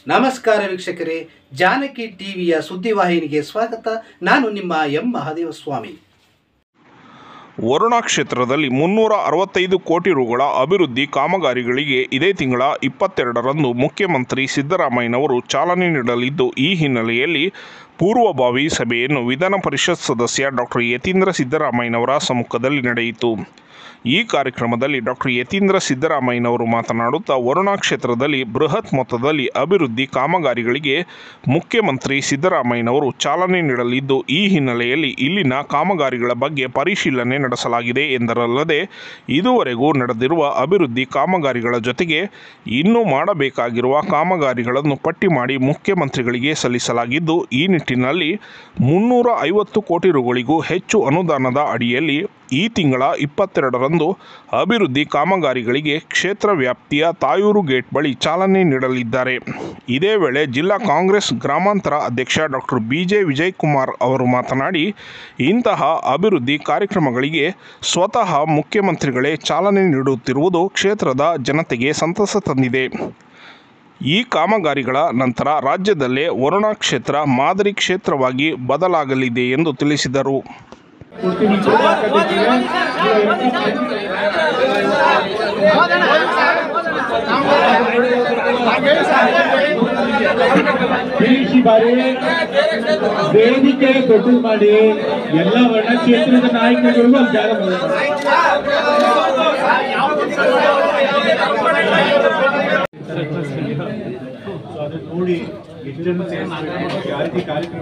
ನಮಸ್ಕಾರ ವೀಕ್ಷಕರೇ ಜಾನಕಿ ಟಿವಿಯ ಸುದ್ದಿವಾಹಿನಿಗೆ ಸ್ವಾಗತ ನಾನು ನಿಮ್ಮ ಎಂ ಮಹಾದೇವ ಸ್ವಾಮಿ ವರುಣಾ ಕ್ಷೇತ್ರದಲ್ಲಿ ಮುನ್ನೂರ ಅರವತ್ತೈದು ಕೋಟಿ ರುಗಳ ಅಭಿವೃದ್ಧಿ ಕಾಮಗಾರಿಗಳಿಗೆ ಇದೇ ತಿಂಗಳ ಇಪ್ಪತ್ತೆರಡರಂದು ಮುಖ್ಯಮಂತ್ರಿ ಸಿದ್ದರಾಮಯ್ಯನವರು ಚಾಲನೆ ನೀಡಲಿದ್ದು ಈ ಹಿನ್ನೆಲೆಯಲ್ಲಿ ಪೂರ್ವಭಾವಿ ಸಭೆಯನ್ನು ವಿಧಾನ ಪರಿಷತ್ ಸದಸ್ಯ ಡಾಕ್ಟರ್ ಯತೀಂದ್ರ ಸಿದ್ದರಾಮಯ್ಯನವರ ಸಮ್ಮುಖದಲ್ಲಿ ನಡೆಯಿತು ಈ ಕಾರ್ಯಕ್ರಮದಲ್ಲಿ ಡಾಕ್ಟರ್ ಯತೀಂದ್ರ ಸಿದ್ದರಾಮಯ್ಯನವರು ಮಾತನಾಡುತ್ತಾ ವರುಣಾ ಕ್ಷೇತ್ರದಲ್ಲಿ ಬೃಹತ್ ಮೊತ್ತದಲ್ಲಿ ಅಭಿವೃದ್ಧಿ ಕಾಮಗಾರಿಗಳಿಗೆ ಮುಖ್ಯಮಂತ್ರಿ ಸಿದ್ದರಾಮಯ್ಯನವರು ಚಾಲನೆ ನೀಡಲಿದ್ದು ಈ ಹಿನ್ನೆಲೆಯಲ್ಲಿ ಇಲ್ಲಿನ ಕಾಮಗಾರಿಗಳ ಬಗ್ಗೆ ಪರಿಶೀಲನೆ ನಡೆಸಲಾಗಿದೆ ಎಂದರಲ್ಲದೆ ಇದುವರೆಗೂ ನಡೆದಿರುವ ಅಭಿವೃದ್ಧಿ ಕಾಮಗಾರಿಗಳ ಜೊತೆಗೆ ಇನ್ನೂ ಮಾಡಬೇಕಾಗಿರುವ ಕಾಮಗಾರಿಗಳನ್ನು ಪಟ್ಟಿ ಮಾಡಿ ಮುಖ್ಯಮಂತ್ರಿಗಳಿಗೆ ಸಲ್ಲಿಸಲಾಗಿದ್ದು ಈ ನಿಟ್ಟಿನಲ್ಲಿ ಮುನ್ನೂರ ಐವತ್ತು ಕೋಟಿ ರುಗಳಿಗೂ ಹೆಚ್ಚು ಅನುದಾನದ ಅಡಿಯಲ್ಲಿ ಈ ತಿಂಗಳ ಇಪ್ಪತ್ತೆರಡರಂದು ಅಭಿವೃದ್ಧಿ ಕಾಮಗಾರಿಗಳಿಗೆ ಕ್ಷೇತ್ರ ವ್ಯಾಪ್ತಿಯ ತಾಯೂರು ಗೇಟ್ ಬಳಿ ಚಾಲನೆ ನೀಡಲಿದ್ದಾರೆ ಇದೇ ವೇಳೆ ಜಿಲ್ಲಾ ಕಾಂಗ್ರೆಸ್ ಗ್ರಾಮಾಂತರ ಅಧ್ಯಕ್ಷ ಡಾಕ್ಟರ್ ಬಿ ಜೆ ವಿಜಯಕುಮಾರ್ ಅವರು ಮಾತನಾಡಿ ಇಂತಹ ಅಭಿವೃದ್ಧಿ ಕಾರ್ಯಕ್ರಮಗಳಿಗೆ ಸ್ವತಃ ಮುಖ್ಯಮಂತ್ರಿಗಳೇ ಚಾಲನೆ ನೀಡುತ್ತಿರುವುದು ಕ್ಷೇತ್ರದ ಜನತೆಗೆ ಸಂತಸ ತಂದಿದೆ ಈ ಕಾಮಗಾರಿಗಳ ನಂತರ ರಾಜ್ಯದಲ್ಲೇ ವರುಣಾ ಕ್ಷೇತ್ರ ಮಾದರಿ ಕ್ಷೇತ್ರವಾಗಿ ಬದಲಾಗಲಿದೆ ಎಂದು ತಿಳಿಸಿದರು ಈ ಬಾರಿ ವೇದಿಕೆ ದೊಡ್ಡದು ಮಾಡಿ ಎಲ್ಲ ವರ್ಣ ಕ್ಷೇತ್ರದ ನಾಯಕರಿಗೂ ಒಂದು ಜಾಗ ಮಾಡಿದ್ದಾರೆ. ಸೊ ಅದು ನೋಡಿ ಎಷ್ಟು ಜನ ಸೇರಿಸ್ಬೇಕು, ಯಾವ ರೀತಿ ಕಾರ್ಯಕ್ರಮ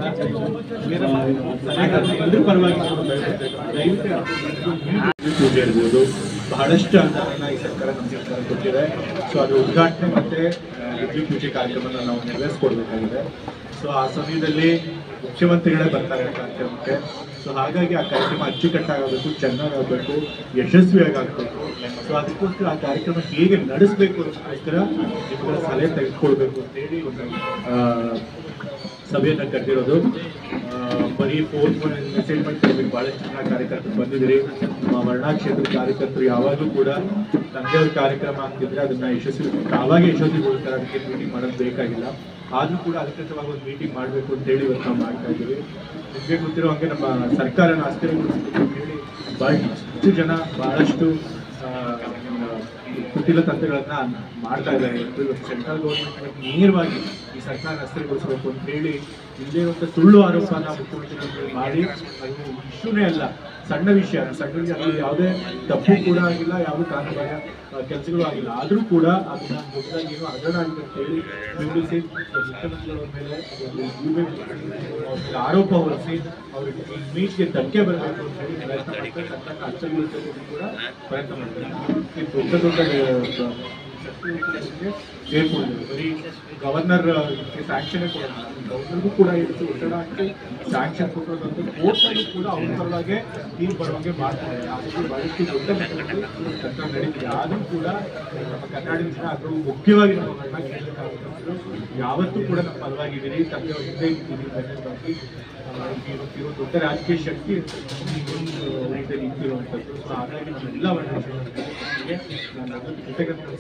ಎಲ್ಲರೂ ಪರವಾಗಿ ದಯವಿಟ್ಟು ಪೂಜೆ ಇರ್ಬೋದು ಬಹಳಷ್ಟು ಅನುದಾನ ಈ ಸರ್ಕಾರ ನಮ್ಮ ಸರ್ಕಾರ ಕೊಟ್ಟಿದೆ ಸೊ ಅದು ಉದ್ಘಾಟನೆ ಮತ್ತೆ ಗುದ್ಲಿ ಪೂಜೆ ಕಾರ್ಯಕ್ರಮನ ನಾವು ನೆರವೇರಿಸ್ಕೊಡ್ಬೇಕಾಗಿದೆ ಸೊ ಆ ಸಮಯದಲ್ಲಿ ಮುಖ್ಯಮಂತ್ರಿಗಳೇ ಬರ್ತಾರೆ ಆ ಕಾರ್ಯಕ್ರಮಕ್ಕೆ ಸೊ ಹಾಗಾಗಿ ಆ ಕಾರ್ಯಕ್ರಮ ಅಚ್ಚುಕಟ್ಟಾಗಬೇಕು ಚೆನ್ನಾಗಾಗಬೇಕು ಯಶಸ್ವಿಯಾಗಿ ಆಗಬೇಕು ಸೊ ಅದಕ್ಕೋಸ್ಕರ ಆ ಕಾರ್ಯಕ್ರಮ ಹೇಗೆ ನಡೆಸಬೇಕು ಅನ್ನೋದಕ್ಕೋಸ್ಕರ ನಿಮ್ಮಗಳ ಸಲಹೆ ತೆಗೆದುಕೊಳ್ಬೇಕು ಅಂತೇಳಿ ಒಂದು ಆ, ಸಭೆಯನ್ನ ಕರೆದಿರೋದು ಆ, ಬರೀ ಫೋನ್ ಮೆಸೇಜ್ ಮಾಡಿ ಕರಿಬೇಕು ಬಹಳಷ್ಟು ಜನ ಕಾರ್ಯಕರ್ತರು ಬಂದಿದ್ದೀರಿ ನಮ್ಮ ವರ್ಣಾ ಕ್ಷೇತ್ರದ ಕಾರ್ಯಕರ್ತರು ಯಾವಾಗಲೂ ಕೂಡ ತಂದೆಯವ್ರ ಕಾರ್ಯಕ್ರಮ ಅಂತಿದ್ರೆ ಅದನ್ನ ಯಶಸ್ವಿ ಆವಾಗ ಯಶಸ್ವಿಗೊಳ್ತಾರೆ ಅದಕ್ಕೆ ಮೀಟಿಂಗ್ ಮಾಡೋದು ಬೇಕಾಗಿಲ್ಲ ಆದ್ರೂ ಕೂಡ ಅಧಿಕೃತವಾಗಿ ಒಂದು ಮೀಟಿಂಗ್ ಮಾಡಬೇಕು ಅಂತ ಹೇಳಿ ಇವತ್ತು ನಾವು ಮಾಡ್ತಾ ಇದ್ದೀವಿ ನಿಮಗೆ ಗೊತ್ತಿರೋ ಹಾಗೆ ನಮ್ಮ ಸರ್ಕಾರನ ಆಶ್ಚರ್ಯಗೊಳಿಸಬೇಕು ಅಂತ ಹೇಳಿ ಬಹಳಷ್ಟು ಜನ ಬಹಳಷ್ಟು ಆ, ಕುಟಿಲ ತಂತ್ರಗಳನ್ನ ಮಾಡ್ತಾ ಇದ್ದಾರೆ ಇವತ್ತು ಇವತ್ತು ಸೆಂಟ್ರಲ್ ಗೌರ್ಮೆಂಟ್ ನೇರವಾಗಿ ಈ ಸರ್ಕಾರ ಅಸ್ಥಿರಗೊಳಿಸಬೇಕು ಅಂತ ಹೇಳಿ ಇಲ್ಲೇ ಒಂದು ಸುಳ್ಳು ಆರೋಪನ ಮುಖ್ಯಮಂತ್ರಿಗಳ ಮೇಲೆ ಮಾಡಿ ಅದು ಇಶ್ಯೂನೇ ಅಲ್ಲ ಸಣ್ಣ ವಿಷಯ ಸಣ್ಣ ವಿಷಯ ಅದ್ರಲ್ಲಿ ಯಾವುದೇ ತಪ್ಪು ಕೂಡ ಆಗಿಲ್ಲ ಯಾವುದೇ ಕಾನೂನಾಗ ಕೆಲಸಗಳು ಆಗಿಲ್ಲ ಆದರೂ ಕೂಡ ಅದನ್ನ ದೊಡ್ಡದಾಗಿ ಏನೋ ಹಗರಣ ಆಗಿದೆ ಅಂತ ಹೇಳಿ ಬಿಂಬಿಸಿ ಮುಖ್ಯಮಂತ್ರಿಗಳ ಮೇಲೆ ಒಂದು ಗೂಬೆ ಅವ್ರ ಮೇಲೆ ಆರೋಪ ಹೊರಿಸಿ ಅವರಿಗೆ ಇಮೇಜ್ಗೆ ಧಕ್ಕೆ ಬರಬೇಕು ಅಂತ ಹೇಳಿ ಪ್ರಯತ್ನ ಮಾಡ್ತಾರೆ ಸರ್ಕಾರ ಅಚ್ಚರಿಗೊಳಿಸಬೇಕು ಕೂಡ ಪ್ರಯತ್ನ ಮಾಡ್ತಾರೆ ಈ ದೊಡ್ಡ ದೊಡ್ಡ ಆ, ಸೇರ್ಕೊಂಡಿದ್ದಾರೆ ಬರೀ ಗವರ್ನರ್ ಸ್ಯಾಂಕ್ಷನ್ ಕೊಡೋಣ ಗವರ್ನರ್ಗೂ ಕೂಡ ಇವತ್ತು ಒತ್ತಡ ಹಾಕಿ ಸ್ಯಾಂಕ್ಷನ್ ಕೊಟ್ಟಿರೋದಂತ ಕೋರ್ಟಲ್ಲೂ ಕೂಡ ಅವ್ರ ಪರವಾಗಿ ತೀರ್ಪು ಬರುವಂಗೆ ಮಾಡ್ತಾರೆ ಹಾಗಾಗಿ ಬಹಳಷ್ಟು ದೊಡ್ಡ ಮಟ್ಟದಲ್ಲಿ ಸರ್ಕಾರ ನಡೀತಿದೆ ಆದರೂ ಕೂಡ ನಮ್ಮ ಕರ್ನಾಟಕ ಜನ ಅದರಲ್ಲೂ ಮುಖ್ಯವಾಗಿ ನಮ್ಮ ಕರ್ನಾಟಕ ಕೇಂದ್ರ ಕಾರ್ಯಕರ್ತರು ಯಾವತ್ತೂ ಕೂಡ ನಮ್ಮ ಪರವಾಗಿದ್ದೀರಿ ತಂದೆ ಹಿಂದೆ ನಿಂತಿದ್ದೀರಿ ಬೆನ್ನೆಲುಬಾಗಿ ಆ, ಇರೋ- ಇರೋ ದೊಡ್ಡ ರಾಜಕೀಯ ಶಕ್ತಿ ಹಿಂದೆ ನಿಂತಿರುವಂಥದ್ದು ಸೊ ಹಾಗಾಗಿ ನಮ್ಮೆಲ್ಲ ವರ್ಣಗಳಿಗೆ ನಾನು ಅದನ್ನು ಕೃತಜ್ಞತೆ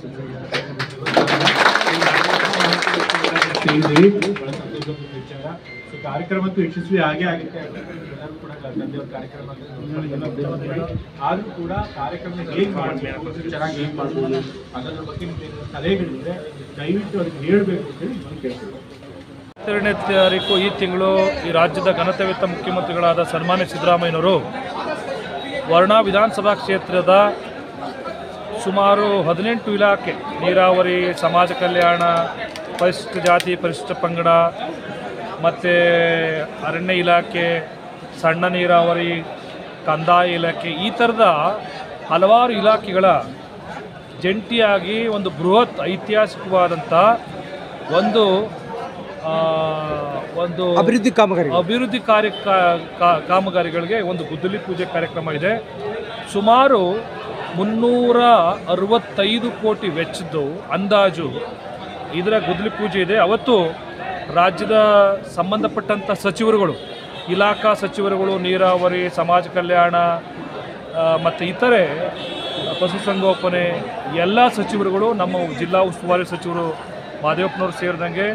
ಸೇರಿದಿರಿ ಬಹಳ ಸಂತೋಷದ ವಿಚಾರ ಸೊ ಕಾರ್ಯಕ್ರಮ ಅಂತೂ ಯಶಸ್ವಿ ಆಗೇ ಆಗುತ್ತೆ ಎಲ್ಲರೂ ಕೂಡ ತಂದೆಯವ್ರ ಕಾರ್ಯಕ್ರಮ ಆದ್ರೂ ಕೂಡ ಕಾರ್ಯಕ್ರಮ ಹೇಗೆ ಮಾಡಬೇಕು ಚೆನ್ನಾಗಿ ಹೇಗೆ ಮಾಡ್ಬೋದು ಅನ್ನೋದ್ರ ಬಗ್ಗೆ ನಿಮ್ಗೆ ಏನಾದ್ರು ಸಲಹೆಗಳಿದ್ರೆ ದಯವಿಟ್ಟು ಅದಕ್ಕೆ ಹೇಳ್ಬೇಕು ಅಂತ ಹೇಳಿ ನಾನು ಕೇಳ್ತೀನಿ ಹತ್ತೆರಡನೇ ತಾರೀಕು ಈ ತಿಂಗಳು ಈ ರಾಜ್ಯದ ಘನತೆವೆತ್ತ ಮುಖ್ಯಮಂತ್ರಿಗಳಾದ ಸನ್ಮಾನ್ಯ ಸಿದ್ದರಾಮಯ್ಯನವರು ವರ್ಣಾ ವಿಧಾನಸಭಾ ಕ್ಷೇತ್ರದ ಸುಮಾರು ಹದಿನೆಂಟು ಇಲಾಖೆ ನೀರಾವರಿ ಸಮಾಜ ಕಲ್ಯಾಣ ಪರಿಶಿಷ್ಟ ಜಾತಿ ಪರಿಶಿಷ್ಟ ಪಂಗಡ ಮತ್ತು ಅರಣ್ಯ ಇಲಾಖೆ ಸಣ್ಣ ನೀರಾವರಿ ಕಂದಾಯ ಇಲಾಖೆ ಈ ಥರದ ಹಲವಾರು ಇಲಾಖೆಗಳ ಜಂಟಿಯಾಗಿ ಒಂದು ಬೃಹತ್ ಐತಿಹಾಸಿಕವಾದಂಥ ಒಂದು ಆ, ಒಂದು ಅಭಿವೃದ್ಧಿ ಕಾಮಗಾರಿ ಅಭಿವೃದ್ಧಿ ಕಾರ್ಯ ಕಾ- ಕಾ- ಕಾಮಗಾರಿಗಳಿಗೆ ಒಂದು ಗುದ್ದಲಿ ಪೂಜೆ ಕಾರ್ಯಕ್ರಮ ಇದೆ ಸುಮಾರು ಮುನ್ನೂರ ಅರವತ್ತೈದು ಕೋಟಿ ವೆಚ್ಚದ್ದು ಅಂದಾಜು ಇದರ ಗುದ್ದಲಿ ಪೂಜೆ ಇದೆ ಅವತ್ತು ರಾಜ್ಯದ ಸಂಬಂಧಪಟ್ಟಂಥ ಸಚಿವರುಗಳು ಇಲಾಖಾ ಸಚಿವರುಗಳು ನೀರಾವರಿ ಸಮಾಜ ಕಲ್ಯಾಣ ಮತ್ತು ಇತರೆ ಪಶುಸಂಗೋಪನೆ ಎಲ್ಲ ಸಚಿವರುಗಳು ನಮ್ಮ ಜಿಲ್ಲಾ ಉಸ್ತುವಾರಿ ಸಚಿವರು ಮಾದೇವಪ್ಪನವ್ರು ಸೇರಿದಂಗೆ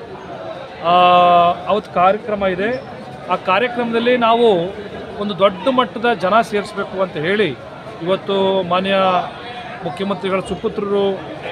ಆ, ಅವತ್ತು ಕಾರ್ಯಕ್ರಮ ಇದೆ ಆ ಕಾರ್ಯಕ್ರಮದಲ್ಲಿ ನಾವು ಒಂದು ದೊಡ್ಡ ಮಟ್ಟದ ಜನ ಸೇರಿಸಬೇಕು ಅಂತ ಹೇಳಿ ಇವತ್ತು ಮಾನ್ಯ ಮುಖ್ಯಮಂತ್ರಿಗಳ ಸುಪುತ್ರರು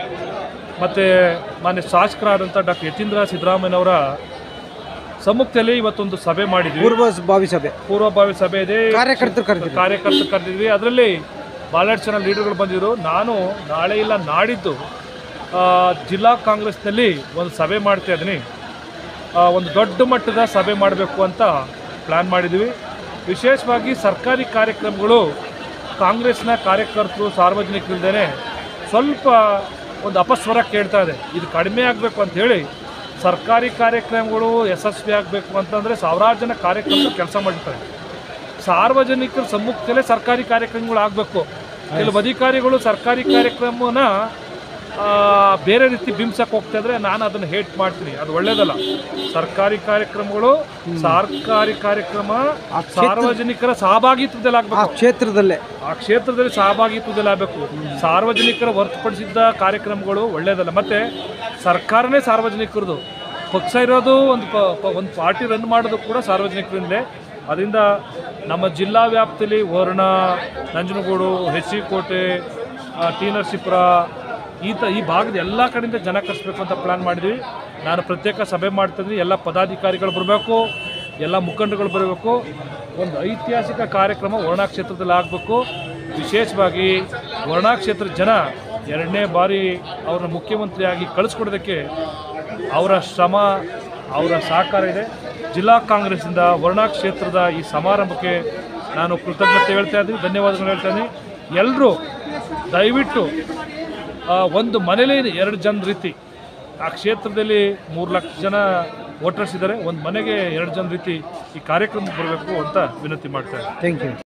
ಮತ್ತು ಮಾನ್ಯ ಶಾಸಕರಾದಂಥ ಡಾಕ್ಟರ್ ಯತೀಂದ್ರ ಸಿದ್ದರಾಮಯ್ಯನವರ ಸಮ್ಮುಖದಲ್ಲಿ ಇವತ್ತೊಂದು ಸಭೆ ಮಾಡಿದ್ವಿ ಪೂರ್ವಭಾವಿ ಸಭೆ ಪೂರ್ವಭಾವಿ ಸಭೆ ಇದೆ ಕಾರ್ಯಕರ್ತರು ಕರೆದಿದ್ರು. ಕಾರ್ಯಕರ್ತರು ಕರೆದಿದ್ವಿ ಅದರಲ್ಲಿ ಭಾಳಷ್ಟು ಜನ ಲೀಡರ್ಗಳು ಬಂದಿದ್ರು ನಾನು ನಾಳೆ ಇಲ್ಲ ನಾಡಿದ್ದು ಆ, ಜಿಲ್ಲಾ ಕಾಂಗ್ರೆಸ್ನಲ್ಲಿ ಒಂದು ಸಭೆ ಮಾಡ್ತಾ ಇದ್ದೀನಿ ಆ, ಒಂದು ದೊಡ್ಡ ಮಟ್ಟದ ಸಭೆ ಮಾಡಬೇಕು ಅಂತ ಪ್ಲ್ಯಾನ್ ಮಾಡಿದ್ವಿ ವಿಶೇಷವಾಗಿ ಸರ್ಕಾರಿ ಕಾರ್ಯಕ್ರಮಗಳು ಕಾಂಗ್ರೆಸ್ನ ಕಾರ್ಯಕರ್ತರು ಸಾರ್ವಜನಿಕರಿಲ್ದೇ ಸ್ವಲ್ಪ ಒಂದು ಅಪಸ್ವರ ಕೇಳ್ತಾ ಇದೆ ಇದು ಕಡಿಮೆ ಆಗಬೇಕು ಅಂತ ಹೇಳಿ ಸರ್ಕಾರಿ ಕಾರ್ಯಕ್ರಮಗಳು ಯಶಸ್ವಿ ಆಗಬೇಕು ಅಂತಂದರೆ ಸಾವಿರಾರು ಜನ ಕಾರ್ಯಕರ್ತರು ಕೆಲಸ ಮಾಡಿರ್ತಾರೆ ಸಾರ್ವಜನಿಕರ ಸಮ್ಮುಖದಲ್ಲೇ ಸರ್ಕಾರಿ ಕಾರ್ಯಕ್ರಮಗಳು ಆಗಬೇಕು ಕೆಲವು ಅಧಿಕಾರಿಗಳು ಸರ್ಕಾರಿ ಕಾರ್ಯಕ್ರಮನ ಆ, ಬೇರೆ ರೀತಿ ಬಿಂಬಿಸಕ್ಕೆ ಹೋಗ್ತಾ ಇದ್ರೆ ನಾನು ಅದನ್ನು ಹೇಟ್ ಮಾಡ್ತೀನಿ ಅದು ಒಳ್ಳೇದಲ್ಲ ಸರ್ಕಾರಿ ಕಾರ್ಯಕ್ರಮಗಳು ಸರ್ಕಾರಿ ಕಾರ್ಯಕ್ರಮ ಸಾರ್ವಜನಿಕರ ಸಹಭಾಗಿತ್ವದಲ್ಲಿ ಆ ಆಗಬೇಕು ಕ್ಷೇತ್ರದಲ್ಲೇ ಆ ಕ್ಷೇತ್ರದಲ್ಲಿ ಸಹಭಾಗಿತ್ವದಲ್ಲಿ ಆಗಬೇಕು ಸಾರ್ವಜನಿಕರ ಹೊರತುಪಡಿಸಿದ್ದ ಕಾರ್ಯಕ್ರಮಗಳು ಒಳ್ಳೆಯದಲ್ಲ ಮತ್ತು ಸರ್ಕಾರನೇ ಸಾರ್ವಜನಿಕರದು ಪಕ್ಷ ಇರೋದು ಒಂದು ಪ ಪ- ಒಂದು ಪಾರ್ಟಿ ರನ್ ಮಾಡೋದು ಕೂಡ ಸಾರ್ವಜನಿಕರಿಂದಲೇ ಅದರಿಂದ ನಮ್ಮ ಜಿಲ್ಲಾ ವ್ಯಾಪ್ತಿಯಲ್ಲಿ ವರ್ಣ ನಂಜನಗೂಡು ಹೆಚ್ ಸಿ ಕೋಟೆ ಆ, ಟಿ ನರಸೀಪುರ ಈ ತ ಈ ಭಾಗದ ಎಲ್ಲ ಕಡೆಯಿಂದ ಜನ ಕರೆಸ್ಬೇಕು ಅಂತ ಪ್ಲ್ಯಾನ್ ಮಾಡಿದ್ವಿ ನಾನು ಪ್ರತ್ಯೇಕ ಸಭೆ ಮಾಡ್ತಿದ್ವಿ ಎಲ್ಲ ಪದಾಧಿಕಾರಿಗಳು ಬರಬೇಕು ಎಲ್ಲ ಮುಖಂಡರುಗಳು ಬರಬೇಕು ಒಂದು ಐತಿಹಾಸಿಕ ಕಾರ್ಯಕ್ರಮ ವರ್ಣಾ ಕ್ಷೇತ್ರದಲ್ಲಿ ಆಗಬೇಕು ವಿಶೇಷವಾಗಿ ವರ್ಣಾ ಕ್ಷೇತ್ರದ ಜನ ಎರಡನೇ ಬಾರಿ ಅವ್ರನ್ನ ಮುಖ್ಯಮಂತ್ರಿಯಾಗಿ ಕಳಿಸ್ಕೊಡೋದಕ್ಕೆ ಅವರ ಶ್ರಮ ಅವರ ಸಹಕಾರ ಇದೆ ಜಿಲ್ಲಾ ಕಾಂಗ್ರೆಸ್ಸಿಂದ ವರ್ಣಾ ಕ್ಷೇತ್ರದ ಈ ಸಮಾರಂಭಕ್ಕೆ ನಾನು ಕೃತಜ್ಞತೆ ಹೇಳ್ತಾ ಇದ್ದೀನಿ ಧನ್ಯವಾದಗಳು ಹೇಳ್ತಾ ಇದ್ದೀನಿ ಎಲ್ಲರೂ ದಯವಿಟ್ಟು ಆ, ಒಂದು ಮನೇಲಿ ಎರಡು ಜನ ರೀತಿ ಆ ಕ್ಷೇತ್ರದಲ್ಲಿ ಮೂರು ಲಕ್ಷ ಜನ ವೋಟರ್ಸ್ ಇದ್ದಾರೆ ಒಂದು ಮನೆಗೆ ಎರಡು ಜನ ರೀತಿ ಈ ಕಾರ್ಯಕ್ರಮಕ್ಕೆ ಬರಬೇಕು ಅಂತ ವಿನಂತಿ ಮಾಡ್ತಾ ಇದ್ದೀನಿ ಥ್ಯಾಂಕ್ ಯು